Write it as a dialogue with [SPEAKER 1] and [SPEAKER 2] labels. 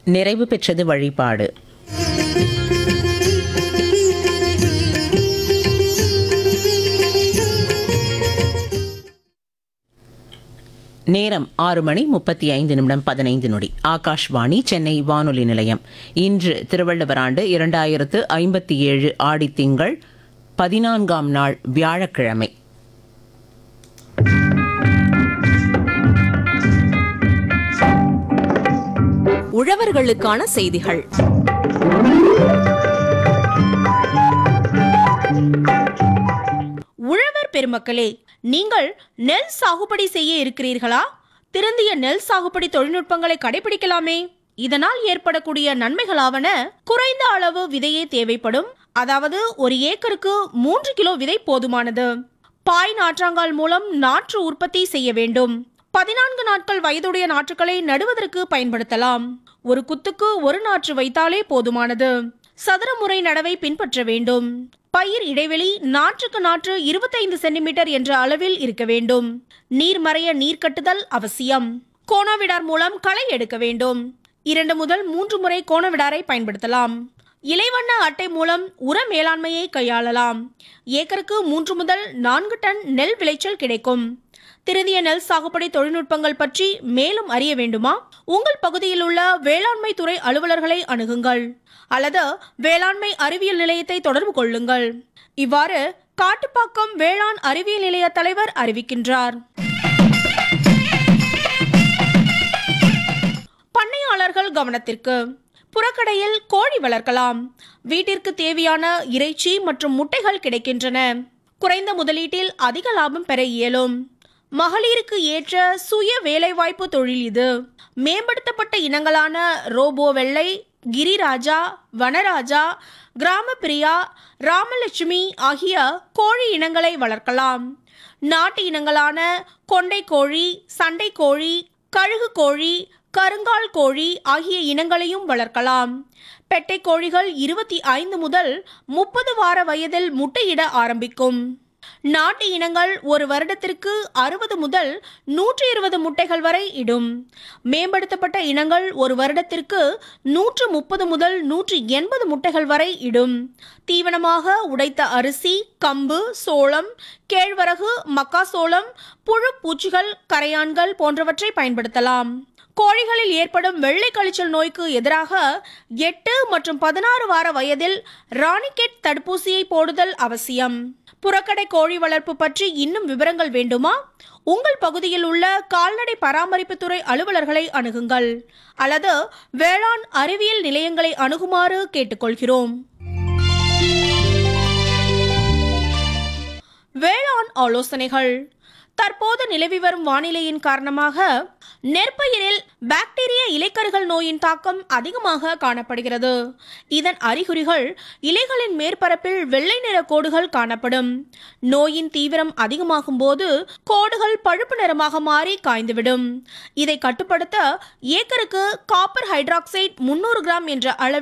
[SPEAKER 1] நிறைவு பெற்றது வழிபாடு நேரம் ஆறு மணி முப்பத்தி ஐந்து நிமிடம் பதினைந்து நொடி ஆகாஷ்வாணி சென்னை வானொலி நிலையம் இன்று திருவள்ளுவர் ஆண்டு இரண்டாயிரத்து ஐம்பத்தி ஏழு ஆடித்திங்கள் பதினான்காம் நாள் வியாழக்கிழமை
[SPEAKER 2] உழவர்களுக்கான செய்திகள்
[SPEAKER 3] உழவர் பெருமக்களே நீங்கள் நெல் சாகுபடி செய்ய இருக்கிறீர்களா திருந்திய நெல் சாகுபடி தொழில்நுட்பங்களை கடைபிடிக்கலாமே இதனால் ஏற்படக்கூடிய நன்மைகளாவன குறைந்த அளவு விதையே தேவைப்படும் அதாவது ஒரு ஏக்கருக்கு மூன்று கிலோ விதை போதுமானது பாய் நாற்றாங்கால் மூலம் நாற்று உற்பத்தி செய்ய வேண்டும் பதினான்கு நாட்கள் வயதுடைய நாற்றுகளை நடுவதற்கு பயன்படுத்தலாம் ஒரு குத்துக்கு ஒரு நாற்று வைத்தாலே போதுமானது சதுர முறை நடவை பின்பற்ற வேண்டும் பயிர் இடைவெளி நாற்றுக்கு நாற்று இருபத்தைந்து சென்டிமீட்டர் என்ற அளவில் இருக்க வேண்டும் நீர் மறைய நீர் கட்டுதல் அவசியம் கோணவிடார் மூலம் களை எடுக்க வேண்டும் இரண்டு முதல் மூன்று முறை கோணவிடாரை பயன்படுத்தலாம் இலைவண்ண அட்டை மூலம் உர மேலாண்மையை கையாளலாம் ஏக்கருக்கு மூன்று முதல் நான்கு டன் நெல் விளைச்சல் கிடைக்கும் திருதிய நெல் சாகுபடி தொழில்நுட்பங்கள் பற்றி மேலும் அறிய வேண்டுமா உங்கள் பகுதியில் உள்ள வேளாண்மை துறை அலுவலர்களை அணுகுங்கள் அல்லது வேளாண்மை அறிவியல் நிலையத்தை தொடர்பு கொள்ளுங்கள் இவ்வாறு காட்டுப்பாக்கம் வேளாண் அறிவியல் நிலைய தலைவர் அறிவிக்கின்றார் பண்ணையாளர்கள் கவனத்திற்கு புறக்கடையில் கோழி வளர்க்கலாம் வீட்டிற்கு தேவையான இறைச்சி மற்றும் முட்டைகள் கிடைக்கின்றன குறைந்த முதலீட்டில் அதிக லாபம் பெற இயலும் மகளிருக்கு ஏற்ற சுய வேலைவாய்ப்பு தொழில் இது மேம்படுத்தப்பட்ட இனங்களான ரோபோ வெள்ளை கிரிராஜா வனராஜா கிராமப்பிரியா ராமலட்சுமி ஆகிய கோழி இனங்களை வளர்க்கலாம் நாட்டு இனங்களான கொண்டை கோழி சண்டை கோழி கழுகு கோழி கருங்கால் கோழி ஆகிய இனங்களையும் வளர்க்கலாம் பெட்டை கோழிகள் இருபத்தி ஐந்து முதல் முப்பது வார வயதில் முட்டையிட ஆரம்பிக்கும் நாட்டு இனங்கள் ஒரு வருடத்திற்கு அறுபது முதல் நூற்றி இருபது முட்டைகள் வரை இடும் மேம்படுத்தப்பட்ட இனங்கள் ஒரு வருடத்திற்கு நூற்று முப்பது முதல் நூற்றி எண்பது முட்டைகள் வரை இடும் தீவனமாக உடைத்த அரிசி கம்பு சோளம் கேழ்வரகு மக்காசோளம் புழு பூச்சிகள் கரையான்கள் போன்றவற்றை பயன்படுத்தலாம் கோழிகளில் ஏற்படும் வெள்ளை கழிச்சல் நோய்க்கு எதிராக எட்டு மற்றும் பதினாறு வார வயதில் ராணிகெட் தடுப்பூசியை போடுதல் அவசியம் புறக்கடை கோழி வளர்ப்பு பற்றி இன்னும் விவரங்கள் வேண்டுமா உங்கள் பகுதியில் உள்ள கால்நடை பராமரிப்புத்துறை அலுவலர்களை அணுகுங்கள் அல்லது வேளாண் அறிவியல் நிலையங்களை அணுகுமாறு கேட்டுக்கொள்கிறோம் வேளாண் ஆலோசனைகள் தற்போது நிலவி வரும் வானிலையின் காரணமாக நெற்பயிரில் பாக்டீரிய இலைக்கருகள் நோயின் தாக்கம் அதிகமாக காணப்படுகிறது இதன் அறிகுறிகள் இலைகளின் மேற்பரப்பில் வெள்ளை நிற கோடுகள் காணப்படும் நோயின் தீவிரம் அதிகமாகும் போது கோடுகள் பழுப்பு நிறமாக மாறி காய்ந்துவிடும் இதை கட்டுப்படுத்த ஏக்கருக்கு காப்பர் ஹைட்ராக்சைடு முன்னூறு கிராம் என்ற அளவில்